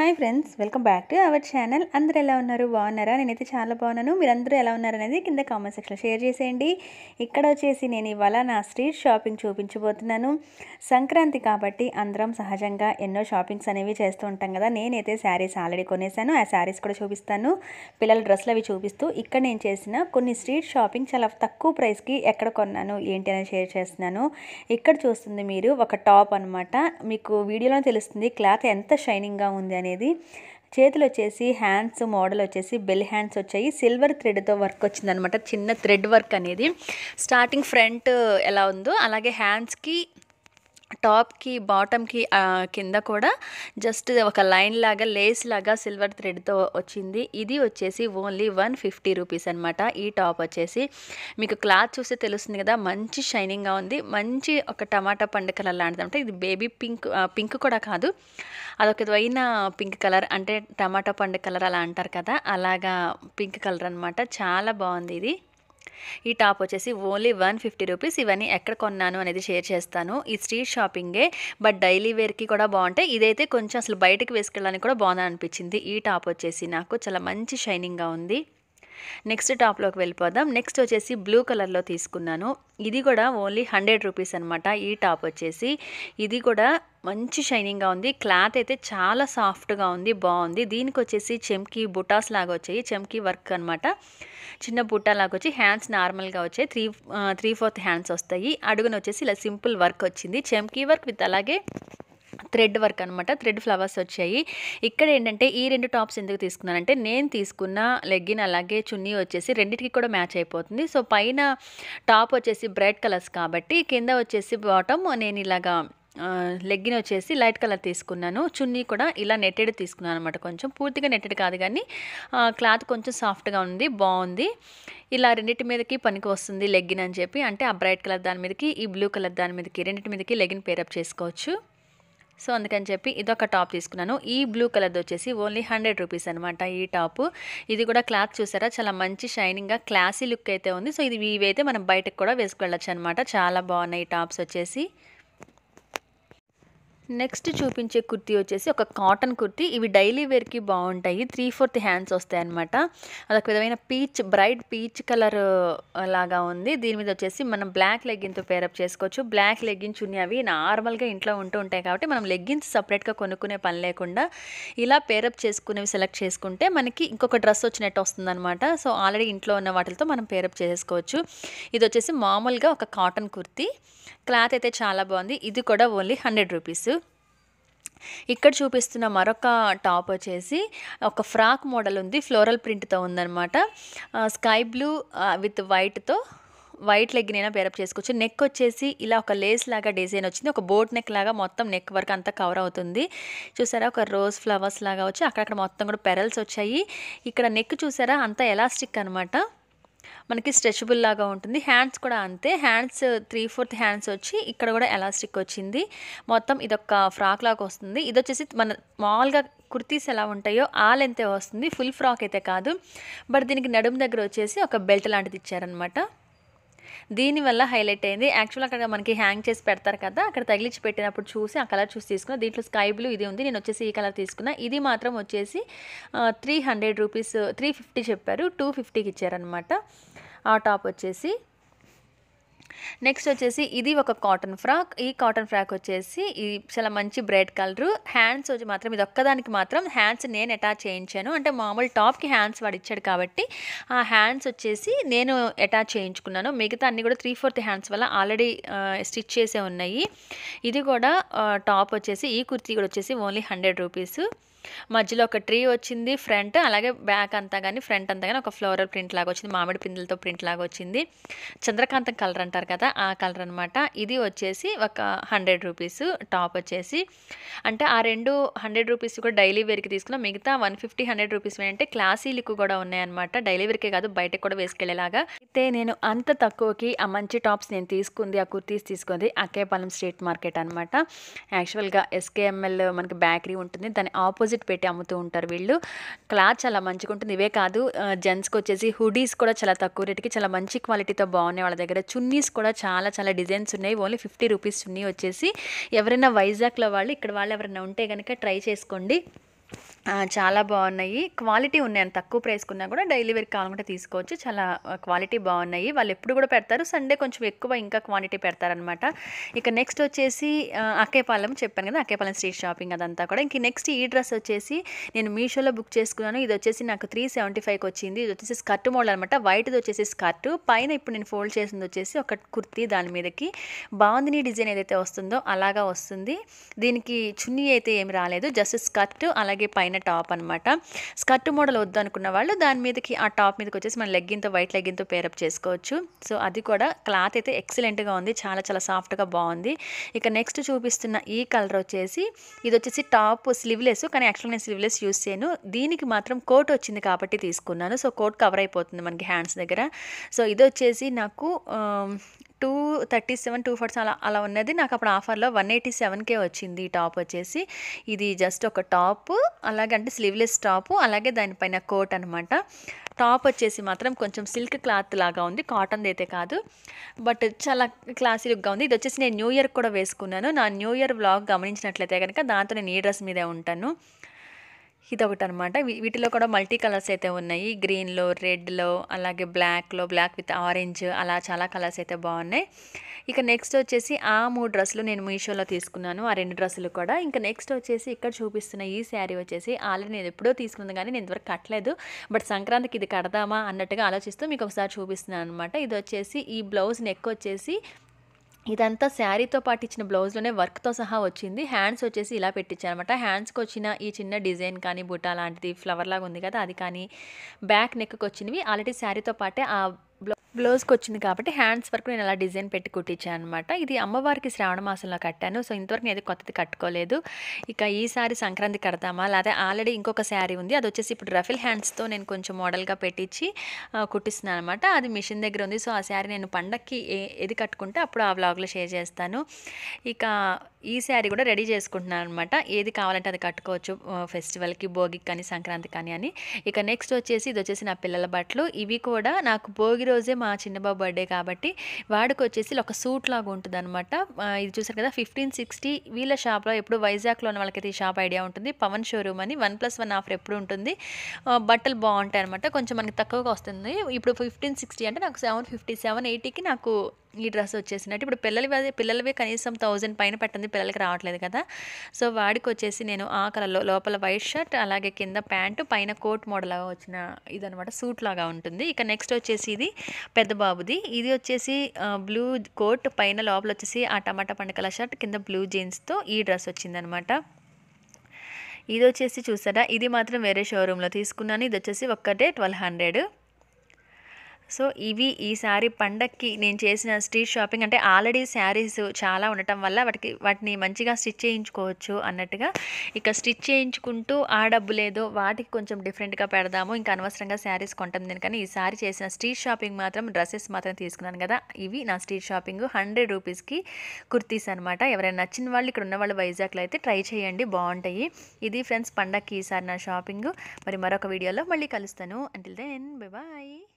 hi friends welcome back to our channel అందరూ ఎలా ఉన్నారు బాగున్నారా నేనైతే చాలా బాగున్నాను మీరందరూ ఎలా ఉన్నారు అనేది కింద కామెంట్ సెక్షన్లో షేర్ చేసేయండి ఇక్కడ వచ్చేసి నేను ఇవాళ నా స్ట్రీట్ షాపింగ్ చూపించబోతున్నాను సంక్రాంతి కాబట్టి అందరం సహజంగా ఎన్నో షాపింగ్స్ అనేవి చేస్తూ ఉంటాం కదా నేనైతే శారీస్ ఆల్రెడీ కొనేసాను ఆ శారీస్ కూడా చూపిస్తాను పిల్లల డ్రెస్సులు అవి చూపిస్తూ ఇక్కడ నేను చేసిన కొన్ని స్ట్రీట్ షాపింగ్ చాలా తక్కువ ప్రైస్కి ఎక్కడ కొన్నాను ఏంటి అనేది షేర్ చేస్తున్నాను ఇక్కడ చూస్తుంది మీరు ఒక టాప్ అనమాట మీకు వీడియోలో తెలుస్తుంది క్లాత్ ఎంత షైనింగ్గా ఉంది అనేది చేతులు వచ్చేసి హ్యాండ్స్ మోడల్ వచ్చేసి బెల్ హ్యాండ్స్ వచ్చాయి సిల్వర్ థ్రెడ్తో వర్క్ వచ్చిందనమాట చిన్న థ్రెడ్ వర్క్ అనేది స్టార్టింగ్ ఫ్రంట్ ఎలా ఉందో అలాగే హ్యాండ్స్కి టాప్కి బాటమ్కి కింద కూడా జస్ట్ ఒక లైన్ లాగా లేస్ లాగా సిల్వర్ థ్రెడ్తో వచ్చింది ఇది వచ్చేసి ఓన్లీ వన్ ఫిఫ్టీ రూపీస్ అనమాట ఈ టాప్ వచ్చేసి మీకు క్లాత్ చూస్తే తెలుస్తుంది కదా మంచి షైనింగ్గా ఉంది మంచి ఒక టమాటా పండు కలర్ లాంటిది అంటే ఇది బేబీ పింక్ పింక్ కూడా కాదు అదొక విధమైన పింక్ కలర్ అంటే టమాటా పండు కలర్ అలా అంటారు కదా అలాగా పింక్ కలర్ అనమాట చాలా బాగుంది ఇది ఈ టాప్ వచ్చేసి ఓన్లీ వన్ ఫిఫ్టీ రూపీస్ ఇవన్నీ ఎక్కడ కొన్నాను అనేది షేర్ చేస్తాను ఈ స్ట్రీట్ షాపింగే బట్ డైలీ వేర్కి కూడా బాగుంటాయి ఇదైతే కొంచెం అసలు బయటకు వేసుకెళ్ళడానికి కూడా బాగుందని అనిపించింది ఈ టాప్ వచ్చేసి నాకు చాలా మంచి షైనింగ్గా ఉంది నెక్స్ట్ టాప్లోకి వెళ్ళిపోదాం నెక్స్ట్ వచ్చేసి బ్లూ కలర్లో తీసుకున్నాను ఇది కూడా ఓన్లీ హండ్రెడ్ రూపీస్ అనమాట ఈ టాప్ వచ్చేసి ఇది కూడా మంచి షైనింగ్గా ఉంది క్లాత్ అయితే చాలా సాఫ్ట్గా ఉంది బాగుంది దీనికి వచ్చేసి చెమ్కి బుటాస్ లాగా వచ్చాయి చెమ్కి వర్క్ అనమాట చిన్న బుట్ట లాగా వచ్చి హ్యాండ్స్ నార్మల్గా వచ్చాయి త్రీ త్రీ ఫోర్త్ హ్యాండ్స్ వస్తాయి అడుగున వచ్చేసి ఇలా సింపుల్ వర్క్ వచ్చింది చెమ్కి వర్క్ విత్ అలాగే థ్రెడ్ వర్క్ అనమాట థ్రెడ్ ఫ్లవర్స్ వచ్చాయి ఇక్కడ ఏంటంటే ఈ రెండు టాప్స్ ఎందుకు తీసుకున్నానంటే నేను తీసుకున్న లెగ్గిన్ అలాగే చున్నీ వచ్చేసి రెండింటికి కూడా మ్యాచ్ అయిపోతుంది సో పైన టాప్ వచ్చేసి బ్రైట్ కలర్స్ కాబట్టి కింద వచ్చేసి బాటమ్ నేను ఇలాగా లెగ్గిన్ వచ్చేసి లైట్ కలర్ తీసుకున్నాను చున్నీ కూడా ఇలా నెట్టెడ్ తీసుకున్నాను అనమాట కొంచెం పూర్తిగా నెట్టెడ్ కాదు కానీ క్లాత్ కొంచెం సాఫ్ట్గా ఉంది బాగుంది ఇలా రెండింటి మీదకి పనికి వస్తుంది లెగ్గిన్ అని చెప్పి అంటే ఆ బ్రైట్ కలర్ దాని మీదకి ఈ బ్లూ కలర్ దాని మీదకి రెండింటి మీదకి లెగ్గిన్ పేరప్ చేసుకోవచ్చు సో అందుకని చెప్పి ఇదొక టాప్ తీసుకున్నాను ఈ బ్లూ కలర్ది వచ్చేసి ఓన్లీ హండ్రెడ్ రూపీస్ అనమాట ఈ టాప్ ఇది కూడా క్లాత్ చూసారా చాలా మంచి షైనింగ్గా క్లాసీ లుక్ అయితే ఉంది సో ఇది ఇవైతే మనం బయటకు కూడా వేసుకెళ్ళచ్చు అనమాట చాలా బాగున్నాయి ఈ టాప్స్ వచ్చేసి నెక్స్ట్ చూపించే కుర్తీ వచ్చేసి ఒక కాటన్ కుర్తీ ఇవి డైలీ వేర్కి బాగుంటాయి త్రీ ఫోర్త్ హ్యాండ్స్ వస్తాయి అనమాట అదొక విధమైన పీచ్ బ్రైట్ పీచ్ కలర్ లాగా ఉంది దీని మీద వచ్చేసి మనం బ్లాక్ లెగ్గిన్తో పేరప్ చేసుకోవచ్చు బ్లాక్ లెగ్గిన్ చున్నీ అవి నార్మల్గా ఇంట్లో ఉంటూ ఉంటాయి కాబట్టి మనం లెగ్గిన్స్ సపరేట్గా కొనుక్కునే పని లేకుండా ఇలా పేరప్ చేసుకునేవి సెలెక్ట్ చేసుకుంటే మనకి ఇంకొక డ్రెస్ వచ్చినట్టు వస్తుందన్నమాట సో ఆల్రెడీ ఇంట్లో ఉన్న వాటితో మనం పేరప్ చేసుకోవచ్చు ఇది వచ్చేసి మామూలుగా ఒక కాటన్ కుర్తీ క్లాత్ అయితే చాలా బాగుంది ఇది కూడా ఓన్లీ హండ్రెడ్ రూపీస్ ఇక్కడ చూపిస్తున్న మరొక టాప్ వచ్చేసి ఒక ఫ్రాక్ మోడల్ ఉంది ఫ్లోరల్ ప్రింట్తో ఉందన్నమాట స్కై బ్లూ విత్ వైట్తో వైట్ లెగ్గినైనా పేరప్ చేసుకోవచ్చు నెక్ వచ్చేసి ఇలా ఒక లేస్ లాగా డిజైన్ వచ్చింది ఒక బోట్ నెక్ లాగా మొత్తం నెక్ వరకు అంతా కవర్ అవుతుంది చూసారా ఒక రోజ్ ఫ్లవర్స్ లాగా వచ్చి అక్కడక్కడ మొత్తం కూడా పెరల్స్ వచ్చాయి ఇక్కడ నెక్ చూసారా అంతా ఎలాస్టిక్ అనమాట మనకి స్ట్రెచబుల్ లాగా ఉంటుంది హ్యాండ్స్ కూడా అంతే హ్యాండ్స్ త్రీ ఫోర్త్ హ్యాండ్స్ వచ్చి ఇక్కడ కూడా ఎలాస్టిక్ వచ్చింది మొత్తం ఇదొక ఫ్రాక్ లాగా వస్తుంది ఇది వచ్చేసి మన మామూలుగా కుర్తీస్ ఎలా ఉంటాయో ఆ లెంతే వస్తుంది ఫుల్ ఫ్రాక్ అయితే కాదు బట్ దీనికి నడుము దగ్గర వచ్చేసి ఒక బెల్ట్ లాంటిది ఇచ్చారనమాట దీనివల్ల హైలైట్ అయింది యాక్చువల్ అక్కడ మనకి హ్యాంగ్ చేసి పెడతారు కదా అక్కడ తగిలించి పెట్టినప్పుడు చూసి ఆ కలర్ చూసి తీసుకున్నా దీంట్లో స్కై బ్లూ ఇది ఉంది నేను వచ్చేసి ఈ కలర్ తీసుకున్నా ఇది మాత్రం వచ్చేసి three hundred rupees three fifty చెప్పారు టూ ఫిఫ్టీకి ఇచ్చారనమాట ఆ టాప్ వచ్చేసి నెక్స్ట్ వచ్చేసి ఇది ఒక కాటన్ ఫ్రాక్ ఈ కాటన్ ఫ్రాక్ వచ్చేసి ఇది చాలా మంచి బ్రైట్ కలర్ హ్యాండ్స్ వచ్చి మాత్రం ఇది ఒక్కదానికి మాత్రం హ్యాండ్స్ నేను అటాచ్ చేయించాను అంటే మామూలు టాప్కి హ్యాండ్స్ వాడు ఇచ్చాడు కాబట్టి ఆ హ్యాండ్స్ వచ్చేసి నేను అటాచ్ చేయించుకున్నాను మిగతా అన్ని కూడా త్రీ ఫోర్త్ హ్యాండ్స్ వల్ల ఆల్రెడీ స్టిచ్ చేసే ఉన్నాయి ఇది కూడా టాప్ వచ్చేసి ఈ కుర్తీ కూడా వచ్చేసి ఓన్లీ హండ్రెడ్ రూపీస్ మధ్యలో ఒక ట్రీ వచ్చింది ఫ్రంట్ అలాగే బ్యాక్ అంతా కానీ ఫ్రంట్ అంతా కానీ ఒక ఫ్లోరల్ ప్రింట్ లాగా వచ్చింది మామిడి పిందెలతో ప్రింట్ లాగా వచ్చింది చంద్రకాంతం కలర్ అంటారు కదా ఆ కలర్ అనమాట ఇది వచ్చేసి ఒక హండ్రెడ్ రూపీస్ టాప్ వచ్చేసి అంటే ఆ రెండు హండ్రెడ్ రూపీస్ కూడా డైలీ వేర్కి తీసుకున్న మిగతా వన్ ఫిఫ్టీ హండ్రెడ్ రూపీస్ అంటే క్లాసీ లిక్ కూడా ఉన్నాయన్నమాట డైలీ వేర్కే కాదు బయటకు కూడా వేసుకెళ్లేలాగా అయితే నేను అంత తక్కువకి ఆ మంచి టాప్స్ నేను తీసుకుంది ఆ కుర్తీస్ తీసుకుంది అకేపాలెం స్ట్రీట్ మార్కెట్ అనమాట యాక్చువల్గా ఎస్కేఎంఎల్ మనకి బేకరీ ఉంటుంది దాని ఆపోజిట్ పెట్టి అమ్ముతూ ఉంటారు వీళ్ళు క్లాత్ చాలా మంచిగా ఉంటుంది ఇవే కాదు జెంట్స్కి వచ్చేసి హుడీస్ కూడా చాలా తక్కువ రేటుకి చాలా మంచి క్వాలిటీతో బాగున్నాయి వాళ్ళ దగ్గర చున్నీస్ కూడా చాలా చాలా డిజైన్స్ ఉన్నాయి ఓన్లీ ఫిఫ్టీ రూపీస్ చున్నీ వచ్చేసి ఎవరైనా వైజాగ్లో వాళ్ళు ఇక్కడ వాళ్ళు ఎవరైనా ఉంటే కనుక ట్రై చేసుకోండి ఆ, చాలా బాగున్నాయి క్వాలిటీ ఉన్నాయి అంత తక్కువ ప్రైస్ కున్నా కూడా డైలీ వేర్ కావాలంటే తీసుకోవచ్చు చాలా క్వాలిటీ బాగున్నాయి వాళ్ళు ఎప్పుడు కూడా పెడతారు సండే కొంచెం ఎక్కువ ఇంకా క్వాంటిటీ పెడతారనమాట ఇక నెక్స్ట్ వచ్చేసి ఆ, అక్కేపాలెం చెప్పాను కదా అక్కేపాలెం స్ట్రీట్ షాపింగ్ అదంతా కూడా ఇంక నెక్స్ట్ ఈ డ్రెస్ వచ్చేసి నేను మీషోలో బుక్ చేసుకున్నాను ఇది వచ్చేసి నాకు త్రీ సెవెంటీ ఫైవ్కి వచ్చింది ఇది వచ్చేసి స్కర్ట్ మోడల్ అనమాట వైట్ది వచ్చేసి స్కర్ట్ పైన ఇప్పుడు నేను ఫోల్డ్ చేసింది వచ్చేసి ఒక కుర్తీ దాని మీదకి బాగుంది డిజైన్ ఏదైతే వస్తుందో అలాగా వస్తుంది దీనికి చున్నీ అయితే ఏమి రాలేదు జస్ట్ స్కర్ట్ అలాగే పైన టాప్ అనమాట స్కర్ట్ మోడల్ వద్దు అనుకున్న వాళ్ళు దాని మీదకి ఆ టాప్ మీదకి వచ్చేసి మన లెగ్గింతో వైట్ లెగ్గింతో పేరప్ చేసుకోవచ్చు సో అది కూడా క్లాత్ అయితే ఎక్సలెంట్గా ఉంది చాలా చాలా సాఫ్ట్గా బాగుంది ఇక నెక్స్ట్ చూపిస్తున్న ఈ కలర్ వచ్చేసి ఇది వచ్చేసి టాప్ స్లీవ్లెస్ కానీ యాక్చువల్గా నేను స్లీవ్లెస్ యూస్ చేయను దీనికి మాత్రం కోట్ వచ్చింది కాబట్టి తీసుకున్నాను సో కోట్ కవర్ అయిపోతుంది మనకి హ్యాండ్స్ దగ్గర సో ఇది వచ్చేసి నాకు two thirty seven two fours అలా అలా ఉన్నది నాకు అప్పుడు ఆఫర్లో వన్ ఎయిటీ సెవెన్కే వచ్చింది ఈ టాప్ వచ్చేసి ఇది జస్ట్ ఒక టాప్ అలాగే అంటే స్లీవ్లెస్ టాప్ అలాగే దానిపైన కోట్ అనమాట టాప్ వచ్చేసి మాత్రం కొంచెం సిల్క్ క్లాత్ లాగా ఉంది కాటన్ అయితే కాదు బట్ చాలా క్లాసీ లుక్గా ఉంది ఇది వచ్చేసి నేను న్యూ ఇయర్ కూడా వేసుకున్నాను నా న్యూ ఇయర్ వ్లాగ్ గమనించినట్లయితే కనుక దాంతో నేను ఈ డ్రెస్ మీదే ఉంటాను ఇది ఒకటి అనమాట వీటిలో కూడా మల్టీ కలర్స్ అయితే ఉన్నాయి గ్రీన్లో రెడ్లో అలాగే బ్లాక్లో బ్లాక్ విత్ ఆరెంజ్ అలా చాలా కలర్స్ అయితే బాగున్నాయి ఇక నెక్స్ట్ వచ్చేసి ఆ మూడు డ్రెస్సులు నేను మీషోలో తీసుకున్నాను ఆ రెండు డ్రెస్సులు కూడా ఇంకా నెక్స్ట్ వచ్చేసి ఇక్కడ చూపిస్తున్న ఈ శారీ వచ్చేసి ఆల్రెడీ నేను ఎప్పుడో తీసుకున్నాను కానీ నేను ఇంతవరకు కట్టలేదు బట్ సంక్రాంతికి ఇది కడదామా అన్నట్టుగా ఆలోచిస్తూ మీకు ఒకసారి చూపిస్తున్నాను అనమాట ఇది వచ్చేసి ఈ బ్లౌజ్ నెక్ వచ్చేసి ఇదంతా శారీతో పాటు ఇచ్చిన బ్లౌజ్లోనే వర్క్తో సహా వచ్చింది హ్యాండ్స్ వచ్చేసి ఇలా పెట్టించారనమాట హ్యాండ్స్కి వచ్చిన ఈ చిన్న డిజైన్ కానీ బుటా లాంటిది ఫ్లవర్ లాగా ఉంది కదా అది కానీ బ్యాక్ నెక్కి వచ్చినవి ఆల్రెడీ శారీతో పాటే ఆ బ్లౌ బ్లౌజ్కి వచ్చింది కాబట్టి హ్యాండ్స్ వరకు నేను అలా డిజైన్ పెట్టి కుట్టించాను అనమాట ఇది అమ్మవారికి శ్రావణ మాసంలో కట్టాను సో ఇంతవరకు నేను కొత్తది కట్టుకోలేదు ఇక ఈసారి సంక్రాంతి కడతామా లేదా ఆల్రెడీ ఇంకొక శారీ ఉంది అది వచ్చేసి ఇప్పుడు రఫిల్ హ్యాండ్స్తో నేను కొంచెం మోడల్గా పెట్టించి ఆ, కుట్టిస్తున్నాను అనమాట అది మిషన్ దగ్గర ఉంది సో ఆ శారీ నేను పండక్కి ఏ- ఏది కట్టుకుంటే అప్పుడు ఆ వ్లాగ్లో షేర్ చేస్తాను ఇక ఈ శారీ కూడా రెడీ చేసుకుంటున్నాను అనమాట ఏది కావాలంటే అది కట్టుకోవచ్చు ఆ, ఫెస్టివల్కి భోగికి కానీ సంక్రాంతి కానీ అని ఇక నెక్స్ట్ వచ్చేసి ఇది వచ్చేసి నా పిల్లల బట్టలు ఇవి కూడా నాకు భోగి రోజే మా చిన్నబాబు బర్త్డే కాబట్టి వాడికి వచ్చేసి ఒక సూట్ లాగా ఉంటుంది అనమాట ఇది చూసారు కదా ఫిఫ్టీన్ సిక్స్టీ వీళ్ళ షాప్లో ఎప్పుడు వైజాగ్లో ఉన్న వాళ్ళకైతే ఈ షాప్ ఐడియా ఉంటుంది పవన్ షోరూమ్ అని వన్ ప్లస్ వన్ ఆఫర్ ఎప్పుడు ఉంటుంది ఆ, బట్టలు బాగుంటాయి అనమాట కొంచెం మనకి తక్కువగా వస్తుంది ఇప్పుడు ఫిఫ్టీన్ సిక్స్టీ అంటే నాకు సెవెన్ ఫిఫ్టీ సెవెన్ ఎయిటీకి నాకు ఈ డ్రెస్ వచ్చేసినట్టు ఇప్పుడు పిల్లలవి అదే పిల్లలవి కనీసం థౌజండ్ పైన పెట్టింది పిల్లలకి రావట్లేదు కదా సో వాడికి వచ్చేసి నేను ఆ కలర్లో లోపల వైట్ షర్ట్ అలాగే కింద ప్యాంటు పైన కోట్ మోడల్ లాగా వచ్చిన ఇదనమాట సూట్ లాగా ఉంటుంది ఇక నెక్స్ట్ వచ్చేసి ఇది పెద్ద బాబుది ఇది వచ్చేసి బ్లూ కోట్ పైన లోపల వచ్చేసి ఆ టమాటా పండుగల షర్ట్ కింద బ్లూ జీన్స్తో ఈ డ్రెస్ వచ్చిందనమాట ఇది వచ్చేసి చూసారా ఇది మాత్రం వేరే షోరూంలో తీసుకున్నాను ఇది వచ్చేసి ఒక్కటే ట్వెల్వ్ హండ్రెడ్ సో ఇవి ఈసారి పండక్కి నేను చేసిన స్ట్రీట్ షాపింగ్ అంటే ఆల్రెడీ శారీస్ చాలా ఉండటం వల్ల వాటికి వాటిని మంచిగా స్టిచ్ చేయించుకోవచ్చు అన్నట్టుగా ఇక స్టిచ్ చేయించుకుంటూ ఆ డబ్బు లేదో వాటికి కొంచెం డిఫరెంట్గా పెడదాము ఇంకా అనవసరంగా శారీస్ కొంటాం నేను కానీ ఈసారి చేసిన స్ట్రీట్ షాపింగ్ మాత్రం డ్రెస్సెస్ మాత్రం తీసుకున్నాను కదా ఇవి నా స్ట్రీట్ షాపింగ్ హండ్రెడ్ రూపీస్కి కుర్తీస్ అనమాట ఎవరైనా నచ్చిన వాళ్ళు ఇక్కడ ఉన్న వాళ్ళు వైజాగ్లో అయితే ట్రై చేయండి బాగుంటాయి ఇది ఫ్రెండ్స్ పండక్కి ఈసారి నా షాపింగ్ మరి మరొక వీడియోలో మళ్ళీ కలుస్తాను అంటిల్ దెన్ బాయ్